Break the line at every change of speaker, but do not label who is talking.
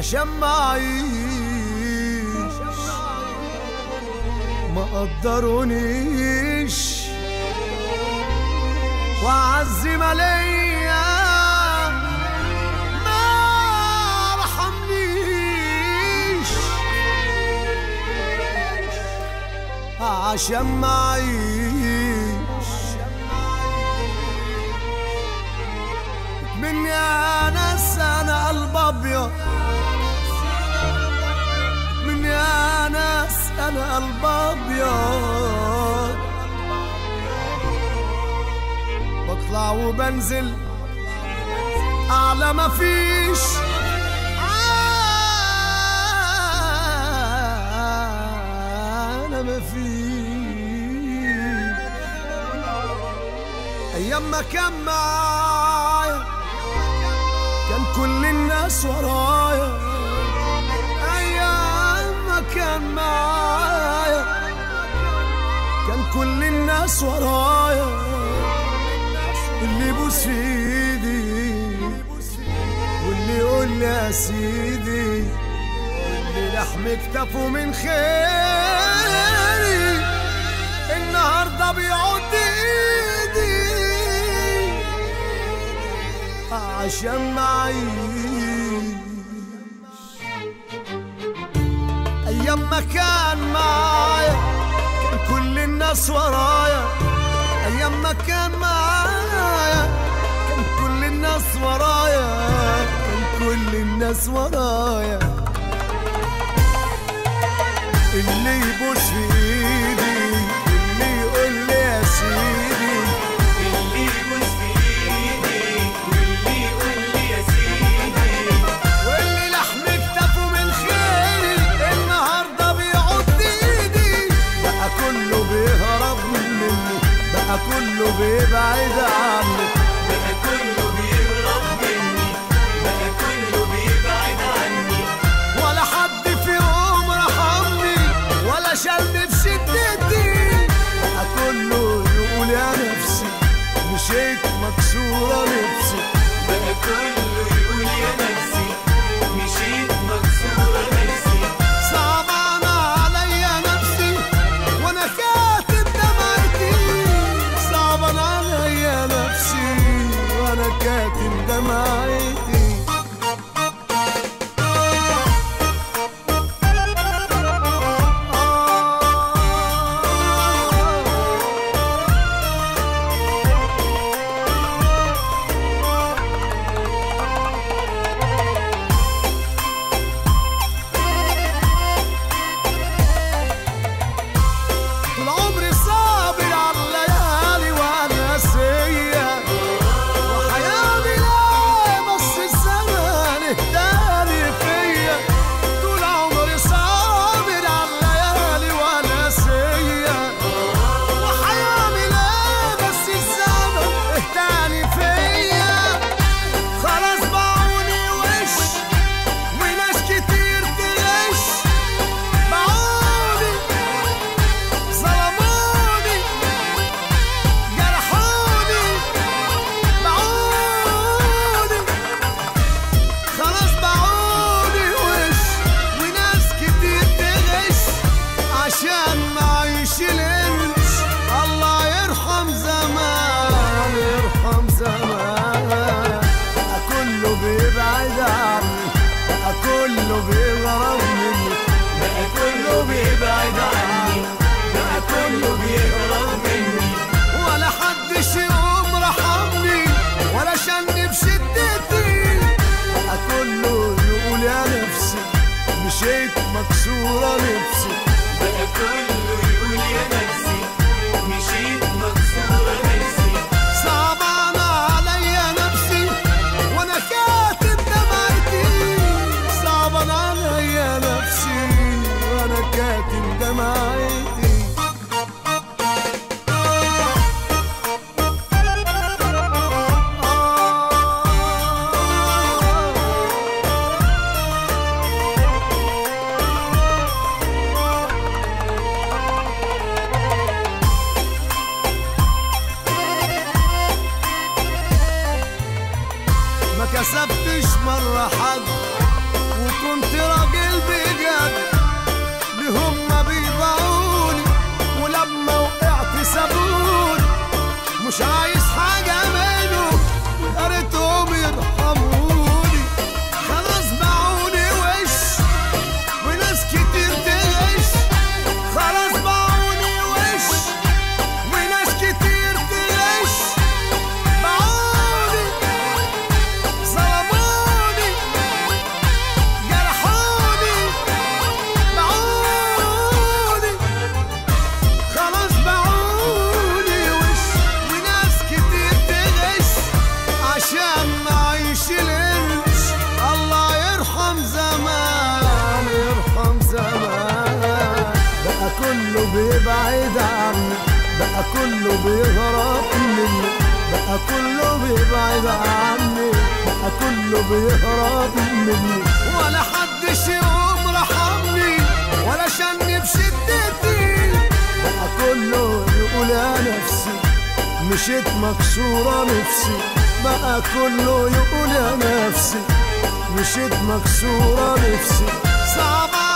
عشان ما اعيش ما قدرونيش وعز ما ليا ما رحمنيش عشان ما اعيش مني انا انا قلب ابيض مني انا انا قلب ابيض بطلع وبنزل اعلى ما فيش انا ما فيش ايام ما كان معايا كان كل الناس ورايا ايام ما كان معايا كان كل الناس ورايا اللي يبوس في ايدي واللي يقول لي يا سيدي واللي لحم كتفه من خيري النهارده بيعد ايدي عشان معيش ايام ما كان معايا كان كل الناس ورايا ايام ما كان معايا كان كل الناس ورايا كان كل الناس ورايا اللي يبوس في ايدي اللي يقول لي يا سيدي
اللي يبوس في ايدي واللي يقول لي يا سيدي
واللي لحم كتفه من خيري النهارده بيعض ايدي بقى كله بيهرب مني بقى كله بيبعد عني
بقى كله بيهرب مني بقى كله بيبعد عني
ولا حد في يوم رحمني ولا شالني في شدتي بقى كله يقول يا نفسي مشيت مكسورة نفسي
بقى كله يقول يا نفسي مشيت مكسورة نفسي
صعبان عليا نفسي وانا كاتب دمعتي صعبان عليا نفسي وانا كاتب دمعتي طول عمري صابر على الليالي والنسية وحياتي لا بس الزمان اهتاني فيا طول عمري صابر على الليالي والنسية وحياتي لا بس الزمان اهتاني فيا خلاص باعوني وش وناس كتير تغش باعوني ظلموني جرحوني باعوني خلاص باعوني وش وناس كتير تغش عشان ما اعيش الانش الله يرحم زمان يرحم زمان بقى كله بيبعد عني بقى كله بيغرب مني
بقى كله بيبعد عني بقى كله بيهرب مني
ولا حدش يقوم رحمني ولا شني بشدتي بقى كله يقول يا نفسي مشيت مكسورة نفسي
بقى كله يقول يا نفسي مشيت مكسورة نفسي
صعبان عليا نفسي وانا كاتب دمعتي صعبان عليا نفسي وانا كاتب دمعتي ما كسبتش مرة حد وكنت كنت راجل بجد لهم ما بيضاعوني ولما وقعت سابوني مش عايز حاجة منهم يا ريتهم يرحموني خلاص باعوني وش وناس كتير تغش خلاص باعوني وش وناس كتير تغش باعوني ظلموني جرحوني باعوني خلاص باعوني وش وناس كتير تغش عشان نعيش القرش الله يرحم زمان يرحم زمان بقى كله بيبعد عني بقى كله بيهرب مني بقى كله بيبعد عني بقى كله بيهرب مني ولا حدش يقوم رحمني ولا شني بشدتي بقى كله يقول يا نفسي مشيت مكسورة نفسي بقى كله يقول يا نفسي مشيت مكسورة نفسي صعب